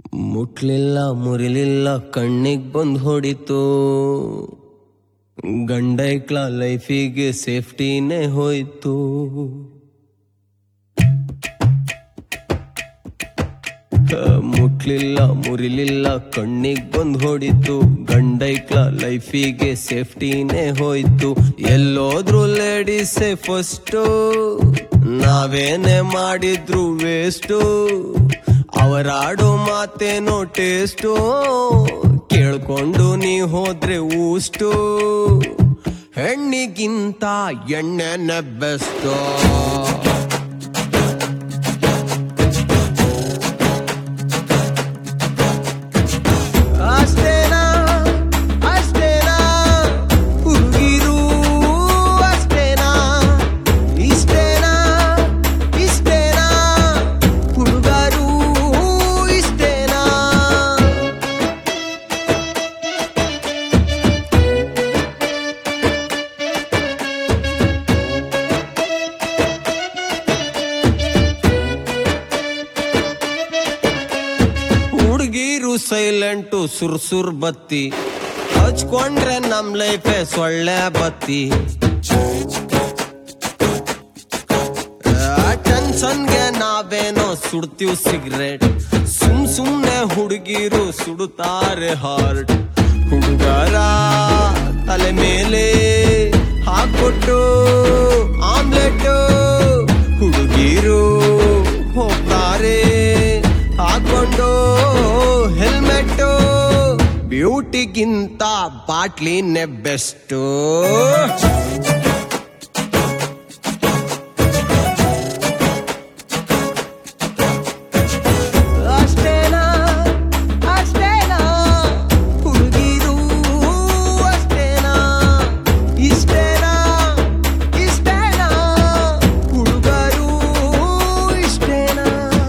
ಮುಟ್ಲಿಲ್ಲ ಮುರಿಲಿಲ್ಲ ಕಣ್ಣಿಗ್ ಬಂದ್ ಹೊಡಿತು ಗಂಡೈಕ್ಳ ಲೈಫಿಗೆ ಸೇಫ್ಟಿನೇ ಹೋಯ್ತು ಆ, ಮುಟ್ಲಿಲ್ಲ ಮುರಿಲಿಲ್ಲ ಕಣ್ಣಿಗ್ ಬಂದ್ ಹೊಡಿತು ಗಂಡೈಕ್ಳ ಲೈಫಿಗೆ ಸೇಫ್ಟಿನೇ ಹೋಯ್ತು ಎಲ್ಲೋದ್ರು ಲೇಡೀಸೇ ಫಸ್ಟು ನಾವೇನೇ ಮಾಡಿದ್ರು ವೇಸ್ಟು ಅವರಾಡೋ ಮಾತೇನೋ ಟೇಸ್ಟು ಕೇಳ್ಕೊಂಡು ನೀ ಹೋದ್ರೆ ಊಷ್ಟು ಹೆಣ್ಣಿಗಿಂತ ಎಣ್ಣೆನೆ ಬೆಸ್ಟು ಅಷ್ಟೇನಾ ಅಷ್ಟೇನಾ ಹುಡುಗಿರು ಅಷ್ಟೇನಾ ಇಷ್ಟೇನಾ ಇಷ್ಟೇನಾ ಹುಡುಗರು ಇಷ್ಟೇನಾ ಹುಡುಗಿರು ಸೈಲೆಂಟು ಸುರ್ ಸುರ್ ಬತ್ತಿ ಹಚ್ಕೊಂಡ್ರೆ ನಮ್ ಲೈಫೆ ಸೊಳ್ಳೆ ಬತ್ತಿ ಟೆನ್ಷನ್ಗೆ ನಾವೇನೋ ಸುಡ್ತೀವ್ ಸಿಗರೇಟ್ ಸುಮ್ ಸುಮ್ನೆ ಹುಡುಗಿರು ಸುಡುತ್ತಾರೆ ಹಾರ್ಟ್ ಹುಡುಗರ ತಲೆ ಮೇಲೆ ಹಾಕೊಟ್ಟು ಆಮ್ಲೆಟ್ ಹುಡುಗಿರು ಹೋಗ್ತಾರೆ ಹಾಕೊಂಡು ಹೆಲ್ಮೆಟ್ ಬ್ಯೂಟಿಗಿಂತ ಬಾಟ್ಲಿನೇ ಬೆಸ್ಟು ಅಷ್ಟೇನಾ ಅಷ್ಟೇನಾ ಹುಡುಗಿರು ಅಷ್ಟೇನಾ ಇಷ್ಟೇನಾ ಇಷ್ಟೇನಾ ಹುಡುಗರು ಇಷ್ಟೇನಾ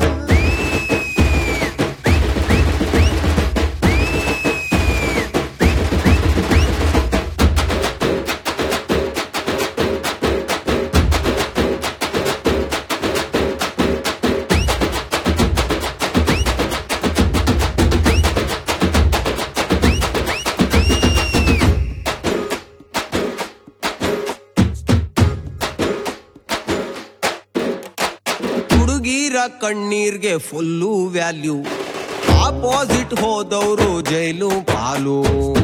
ಹುಡುಗಿರ ಕಣ್ಣೀರ್ಗೆ ಫುಲ್ಲು ವ್ಯಾಲ್ಯೂ ಆಪೋಸಿಟ್ ಹೋದವರು ಜೈಲು ಪಾಲು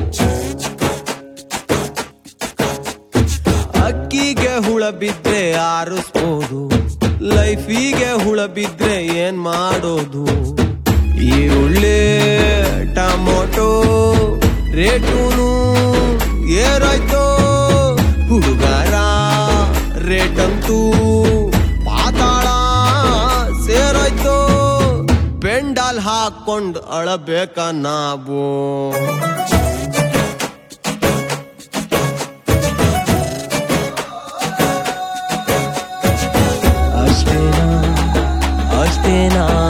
ಅಕ್ಕಿಗೆ ಹುಳ ಬಿದ್ರೆ ಆರಿಸ್ಬೋದು ಲೈಫಿಗೆ ಹುಳ ಬಿದ್ರೆ ಏನ್ ಮಾಡೋದು ಈರುಳ್ಳಿ ಟಮೊಟೊ ರೇಟೂನು ಏರಾಯ್ತೋ ಹುಡುಗರ ರೇಟಂತೂ ಪಾತಾಳ ಸೇರಾಯ್ತೋ ಪೆಂಡಾಲ್ ಹಾಕೊಂಡ್ ಅಳಬೇಕ ನಾವು ಅಷ್ಟೇನಾ ಅಷ್ಟೇನಾ